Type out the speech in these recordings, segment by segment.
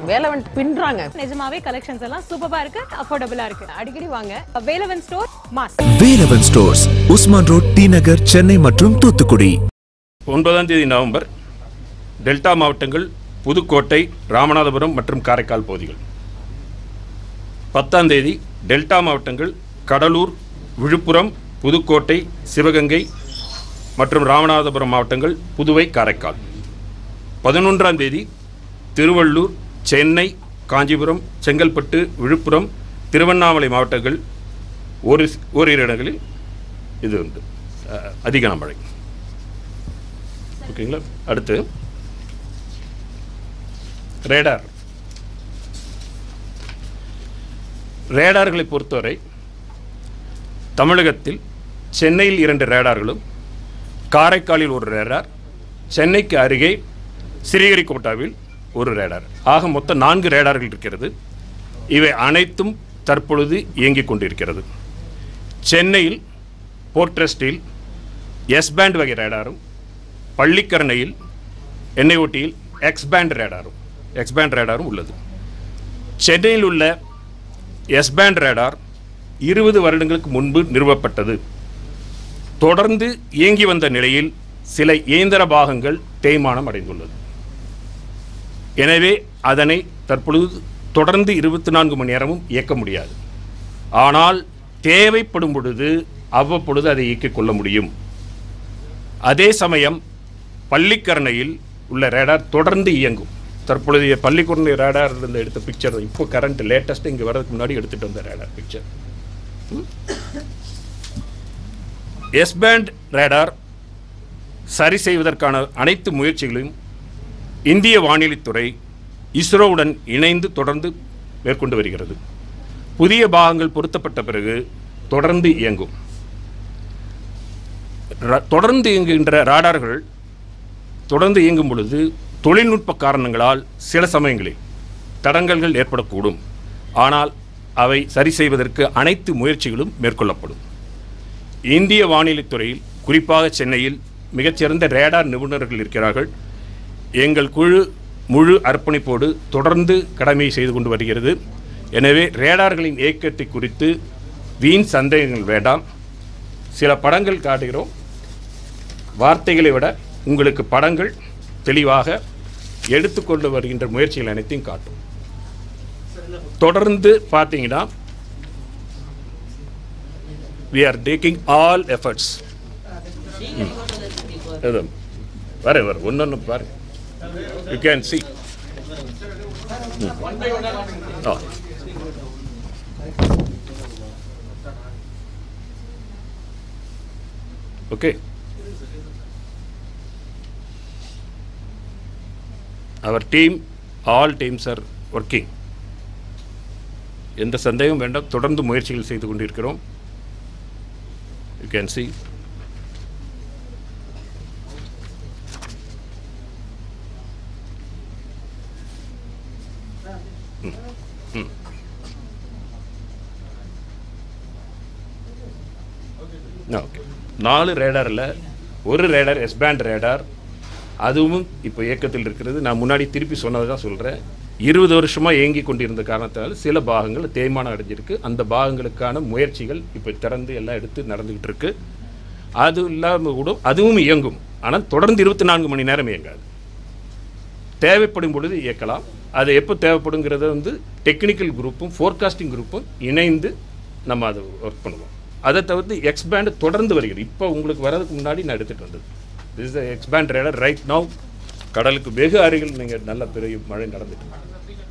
வேலவன் பின்றாங்க நிஜமாவே கலெக்ஷன்ஸ் எல்லாம் சூப்பரா இருக்கு அஃபோர்டபுளா இருக்கு அடிக்கடி வாங்க Velavan store mass Velavan stores Usman road T Nagar Chennai மற்றும் தூத்துக்குடி ஒன்பதாம் தேதி நவம்பர் டெல்டா மாவட்டங்கள் புதுக்கோட்டை ராமநாதபுரம் மற்றும் காரைக்கால் பகுதிகள் பத்தாம் தேதி டெல்டா மாவட்டங்கள் கடலூர் விழுப்புரம் புதுக்கோட்டை சிவகங்கை மற்றும் ராமநாதபுரம் மாவட்டங்கள் புதுவை காரைக்கால் பதினொன்றாம் தேதி திருவள்ளூர் சென்னை காஞ்சிபுரம் செங்கல்பட்டு விழுப்புரம் திருவண்ணாமலை மாவட்டங்கள் ஒரு ஓரிரு இடங்களில் இது உண்டு அஹ், அதிக கனமழை ஓகேங்களா அடுத்து ரேடார் ரேடார்களை பொறுத்தவரை தமிழகத்தில் சென்னையில் இரண்டு ரேடார்களும் காரைக்காலில் ஒரு ரேடார் சென்னைக்கு அருகே ஸ்ரீஹரிகோட்டாவில் ஒரு ரேடார் ஆக மொத்தம் நான்கு ரேடார்கள் இருக்கிறது இவை அனைத்தும் தற்பொழுது இயங்கிக் கொண்டிருக்கிறது சென்னையில் போர்ட்ரஸ்டில் எஸ் பேண்ட் வகை ரேடாரும் பள்ளிக்கரணையில் என்ஐஓடியில் எக்ஸ் பேண்ட் ரேடாரும் எக்ஸ் பேண்ட் ரேடாரும் உள்ளது சென்னையில் உள்ள எஸ் பேண்ட் ரேடார் இருபது வருடங்களுக்கு முன்பு நிறுவப்பட்டது தொடர்ந்து இயங்கி வந்த நிலையில் சில இயந்திர பாகங்கள் தேய்மானம் அடைந்துள்ளது எனவே அதனை தற்பொழுது தொடர்ந்து இருபத்தி நான்கு மணி நேரமும் இயக்க முடியாது ஆனால் தேவைப்படும் பொழுது அவ்வப்பொழுது அதை இயக்கிக் கொள்ள முடியும் அதே சமயம் பள்ளிக்கரணையில் உள்ள ரேடார் தொடர்ந்து இயங்கும் தற்பொழுதைய பள்ளிக்கரணை ரேடார் இருந்து எடுத்த பிக்சர் இப்போ கரண்ட் லேட்டஸ்ட் இங்கே வரதுக்கு முன்னாடி எடுத்துகிட்டு வந்த radar picture S band radar சரி செய்வதற்கான அனைத்து முயற்சிகளையும் இந்திய வானிலைத்துறை இஸ்ரோவுடன் இணைந்து தொடர்ந்து மேற்கொண்டு வருகிறது புதிய பாகங்கள் பொருத்தப்பட்ட பிறகு தொடர்ந்து இயங்கும் ர- தொடர்ந்து இயங்குகின்ற ராடார்கள் தொடர்ந்து இயங்கும் பொழுது தொழில்நுட்ப காரணங்களால் சில சமயங்களில் தடங்கல்கள் ஏற்படக்கூடும் ஆனால் அவை சரி செய்வதற்கு அனைத்து முயற்சிகளும் மேற்கொள்ளப்படும் இந்திய வானிலைத் துறையில் குறிப்பாக சென்னையில் மிகச்சிறந்த ரேடார் நிபுணர்கள் இருக்கிறார்கள் எங்கள் குழு முழு அர்ப்பணிப்போடு தொடர்ந்து கடமையை செய்து கொண்டு வருகிறது எனவே ரேடார்களின் இயக்கத்தை குறித்து வீண் சந்தேகங்கள் வேண்டாம் சில படங்கள் காட்டுகிறோம் வார்த்தைகளை விட உங்களுக்கு படங்கள் தெளிவாக எடுத்துக்கொண்டு வருகின்ற முயற்சிகள் அனைத்தையும் காட்டும் தொடர்ந்து பார்த்தீங்கன்னா we are taking all efforts ம். இது வர வர ஒன்னொன்று பாரு you can see okay our team all teams are working எந்த சந்தேகம் வேண்டாம் தொடர்ந்து முயற்சிகள் செய்து கொண்டிருக்கிறோம் யூ கேன் see ஓகே நாலு ரேடாரில் ஒரு ரேடார் எஸ் பேண்ட் ரேடார் அதுவும் இப்போ இயக்கத்தில் இருக்கிறது நான் முன்னாடி திருப்பி சொன்னதை தான் சொல்கிறேன் இருபது வருஷமாக இயங்கி கொண்டிருந்த காரணத்தால் சில பாகங்கள் தேய்மானம் அடைஞ்சிருக்கு அந்த பாகங்களுக்கான முயற்சிகள் இப்போ திறந்து எல்லாம் எடுத்து நடந்துக்கிட்டு இருக்கு அது இல்லாமல் கூட அதுவும் இயங்கும் ஆனால் தொடர்ந்து இருபத்தி நான்கு மணி நேரம் இயங்காது தேவைப்படும் பொழுது இயக்கலாம் அது எப்போ தேவைப்படுங்கிறத வந்து டெக்னிக்கல் குரூப்பும் ஃபோர்காஸ்டிங் குரூப்பும் இணைந்து நம்ம அதை ஒர்க் பண்ணுவோம் அதை தவிர்த்து எக்ஸ்பேண்ட் தொடர்ந்து வருகிறது இப்போ உங்களுக்கு வர்றதுக்கு முன்னாடி நான் எடுத்துகிட்டு வந்தது this is X band radar right now கடலுக்கு வெகு அருகில் நீங்கள் நல்ல பெரிய மழை நடந்துட்டு இருக்கு.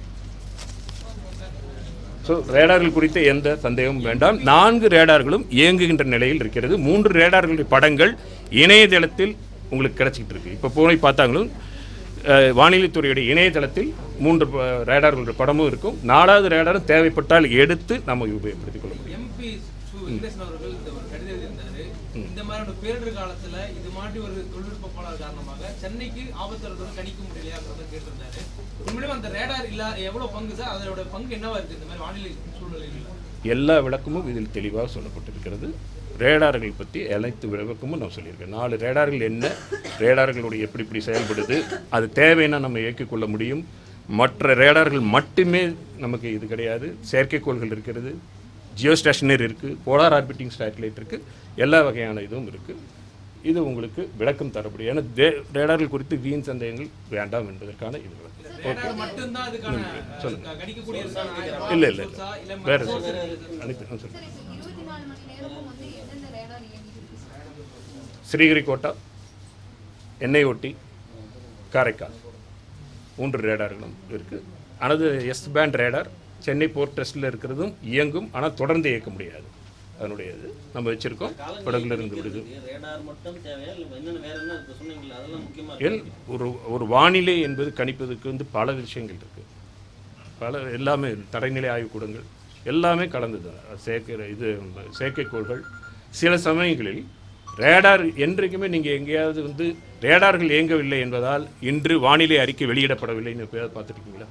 ஸோ ரேடார்கள் குறித்த எந்த சந்தேகமும் வேண்டாம் நான்கு ரேடார்களும் இயங்குகின்ற நிலையில் இருக்கிறது மூன்று ரேடார்களுடைய படங்கள் இணையதளத்தில் உங்களுக்கு கிடைச்சிக்கிட்டு இருக்கு இப்போ போய் பார்த்தாங்களும் அஹ், வானிலைத்துறையுடைய இணையதளத்தில் மூன்று ப- ரேடார்களுடைய படமும் இருக்கும் நாலாவது ரேடாரும் தேவைப்பட்டால் எடுத்து நம்ம உபயோகப்படுத்திக் கொள்ள முடியும் எம்பி சு வெங்கடேசன் அவர்கள் இந்த ஒரு கடிதம் எழுதியிருந்தாரு இந்த மாதிரி ஒரு பேரிடர் காலத்துல இது மாதிரி ஒரு தொழில்நுட்ப கோளாறு காரணமாக சென்னைக்கு ஆபத்து வருதுன்னு கணிக்க முடியலையாங்கிறத கேட்டிருந்தாரு உண்மையிலும் அந்த ரேடார் இல்ல எவ்வளவு பங்கு சார் அதோட பங்கு என்னவா இருக்கு இந்த மாதிரி வானிலை சூழ்நிலையில எல்லா விளக்கமும் இதில் தெளிவாக சொல்லப்பட்டிருக்கிறது ரேடார்கள் பற்றி அனைத்து விளக்கமும் நான் சொல்லியிருக்கேன் நாலு ரேடார்கள் என்ன ரேடார்களுடைய எப்படி இப்படி செயல்படுது அது தேவைன்னா நம்ம இயக்கிக் கொள்ள முடியும் மற்ற ரேடார்கள் மட்டுமே நமக்கு இது கிடையாது செயற்கைக்கோள்கள் இருக்கிறது ஜியோ ஸ்டேஷனரி இருக்குது போலார் ஆர்பிட்டிங் சேட்டலைட் இருக்குது எல்லா வகையான இதுவும் இருக்குது இது உங்களுக்கு விளக்கம் தரப்படும் ஏன்னா தே- ரேடார்கள் குறித்து வீண் சந்தேகங்கள் வேண்டாம் என்பதற்கான இது விளக்கம் ரேடார் மட்டும்தான் அதுக்கான சொல்லுங்க. அஹ், கணிக்கக்கூடிய இல்லை இல்லை source ஆ, இல்ல இல்லை மற்ற வேறு source இருக்கு. அனைத்து ஆ, சொல்லுங்க சார் இப்போ இருபத்தி நாலு மணி நேரமும் வந்து எந்தெந்த ரேடார் இயங்கிட்டு இருக்கு சார் ஸ்ரீஹரிகோட்டா எண்ணெய் ஒட்டி காரைக்கால் மூன்று ரேடார்களும் இருக்குது அனது S band radar Chennai port ட்ரஸ்டில் இருக்கிறதும் இயங்கும் ஆனால் தொடர்ந்து இயக்க முடியாது அதனுடைய இது நம்ம வச்சுருக்கோம் படகுல இருந்து விடுது ரேடார் மட்டும் தேவையா இல்லை என்னென்ன வேற என்ன இப்போ சொன்னீங்களா அதெல்லாம் முக்கியமாக எல் ஒரு ஒரு வானிலை என்பது கணிப்பதற்கு வந்து பல விஷயங்கள் இருக்குது பல எல்லாமே தடைநிலை ஆய்வுக்கூடங்கள் எல்லாமே கலந்தது செயற்கை இது செயற்கைக்கோள்கள் சில சமயங்களில் ரேடார் என்றைக்குமே நீங்கள் எங்கேயாவது வந்து ரேடார்கள் இயங்கவில்லை என்பதால் இன்று வானிலை அறிக்கை வெளியிடப்படவில்லைன்னு எப்பயாவது பார்த்துருக்கீங்களா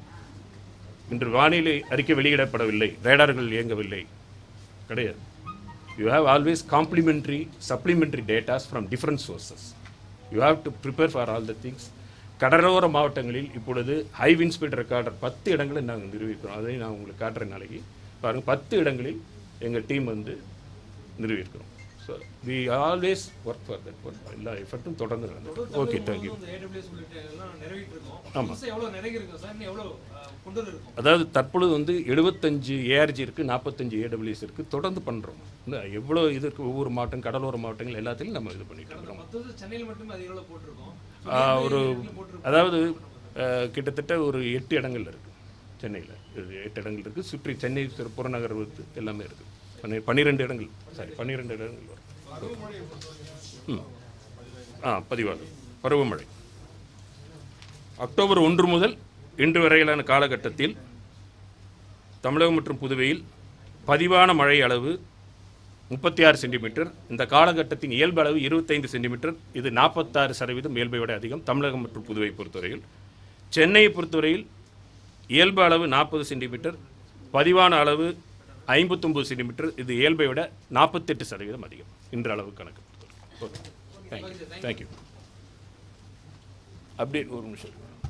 இன்று வானிலை அறிக்கை வெளியிடப்படவில்லை ரேடார்கள் இயங்கவில்லை கிடையாது you have always complementary supplementary datas from different sources you have to prepare for all the things கடலோர மாவட்டங்களில் இப்பொழுது ஹை வின் ஸ்பீட் ரெக்கார்டர் பத்து இடங்களை நாங்கள் நிரூபிக்கிறோம் அதை நான் உங்களுக்கு காட்டுறேன் நாளைக்கு பாருங்கள் பத்து இடங்களில் எங்கள் டீம் வந்து நிறுவியிருக்கிறோம் so we always work for that work எல்லா எஃபர்ட்டும் தொடர்ந்து நடந்தது ஓகே தேங்க்யூ இந்த AWS உள்ளிட்ட எல்லாம் நிறைவேற்றி இருக்கோம் ஆமா. புதுசா எவ்வளவு நிறைய இருக்கு சார் இன்னும் எவ்வளவு அஹ், கொண்டு வந்து இருக்கும் அதாவது தற்பொழுது வந்து எழுபத்தஞ்சு ஏஆர்ஜி இருக்குது நாற்பத்தஞ்சு ஏடபிள்யூஎஸ் இருக்குது தொடர்ந்து பண்ணுறோம் இல்லை எவ்வளோ இது இருக்குது ஒவ்வொரு மாவட்டம் கடலோர மாவட்டங்கள் எல்லாத்திலையும் நம்ம இது பண்ணிட்டு இருக்கிறோம் மொத்த வருஷம் சென்னையில் மட்டுமே அதிக அளவு போட்டிருக்கோம் ஆ, ஒரு அதாவது அஹ், கிட்டத்தட்ட ஒரு எட்டு இடங்கள் இருக்குது சென்னையில் எட்டு இடங்கள் இருக்குது சுற்றி சென்னை சுற்று புறநகர் வந்து எல்லாமே இருக்குது பன்னி பன்னிரெண்டு இடங்கள் சாரி பன்னிரெண்டு இடங்கள் வரும் ம் ஆ பதிவாகும் பருவமழை அக்டோபர் ஒன்று முதல் இன்று வரையிலான காலகட்டத்தில் தமிழகம் மற்றும் புதுவையில் பதிவான மழை அளவு முப்பத்தி ஆறு சென்டிமீட்டர் இந்த காலகட்டத்தின் இயல்பு அளவு இருபத்தைந்து சென்டிமீட்டர் இது நாற்பத்தாறு சதவீதம் இயல்பை விட அதிகம் தமிழகம் மற்றும் புதுவை பொறுத்தவரையில் சென்னையை பொறுத்தவரையில் இயல்பு அளவு நாற்பது சென்டிமீட்டர் பதிவான அளவு ஐம்பத்தொம்பது சென்டிமீட்டர் இது இயல்பை விட நாற்பத்தெட்டு சதவீதம் அதிகம் இன்று அளவு கணக்கு பொறுத்தவரை ஓகே தேங்க்யூ தேங்க்யூ அப்டேட் ஒரு நிமிஷம்